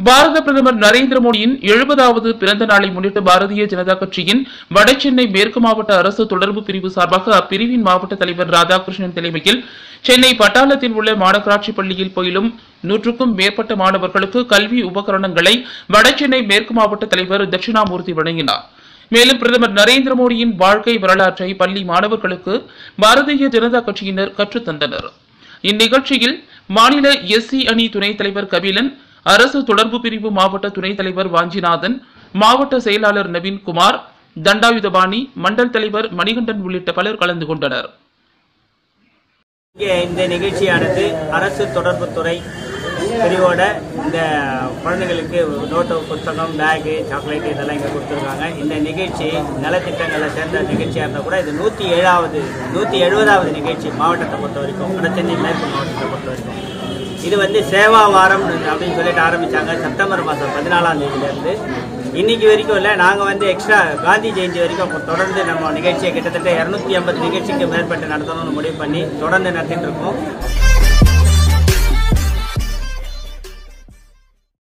பாரத பிரதமர் நரேந்திர மோடியின் எழுபதாவது பிறந்த நாளை முன்னிட்டு பாரதிய ஜனதா கட்சியின் வடசென்னை மேற்கு மாவட்ட அரசு தொடர்பு பிரிவு சார்பாக அப்பிரிவின் மாவட்ட தலைவர் ராதாகிருஷ்ணன் தலைமையில் சென்னை பட்டாளத்தில் உள்ள மாநகராட்சி பள்ளியில் பயிலும் நூற்றுக்கும் மேற்பட்ட மாணவர்களுக்கு கல்வி உபகரணங்களை வடசென்னை மேற்கு மாவட்ட தலைவர் தட்சிணாமூர்த்தி வழங்கினார் மேலும் பிரதமர் நரேந்திர மோடியின் வாழ்க்கை வரலாற்றை பள்ளி மாணவர்களுக்கு பாரதிய ஜனதா கட்சியினர் கற்றுத்தந்தனர் இந்நிகழ்ச்சியில் மாநில எஸ்சி அணி துணைத் தலைவர் கபிலன் அரசு தொடர்பு பிரிவு மாவட்ட துணைத் தலைவர் வாஞ்சிநாதன் மாவட்ட செயலாளர் நவீன்குமார் தண்டாயுதபாணி மண்டல் தலைவர் மணிகண்டன் உள்ளிட்ட பலர் கலந்து கொண்டனர் இங்கே இந்த நிகழ்ச்சியானது அரசு தொடர்புத்துறை பிரிவோட இந்த குழந்தைகளுக்கு நோட்டு புத்தகம் பேகு சாக்லேட் இதெல்லாம் இங்கே கொடுத்துருக்காங்க இந்த நிகழ்ச்சி நலத்திட்டங்களை சேர்ந்த நிகழ்ச்சியாக இருந்தால் கூட இது நூற்றி ஏழாவது நூற்றி எழுபதாவது நிகழ்ச்சி மாவட்டத்தை பொறுத்த வரைக்கும் வடசென்னை மேற்கு மாவட்டத்தை பொறுத்த வரைக்கும் இது வந்து சேவா வாரம் அப்படின்னு சொல்லிட்டு ஆரம்பிச்சாங்க செப்டம்பர் மாதம் பதினாலாம் தேதியிலேருந்து இன்னைக்கு வரைக்கும் இல்லை நாங்கள் வந்து எக்ஸ்ட்ரா காந்தி ஜெயந்தி வரைக்கும் தொடர்ந்து நம்ம நிகழ்ச்சியை கிட்டத்தட்ட இரநூத்தி ஐம்பது நிகழ்ச்சிக்கு மேற்பட்டு நடத்தணும்னு முடிவு பண்ணி தொடர்ந்து நடத்திட்டு இருக்கோம்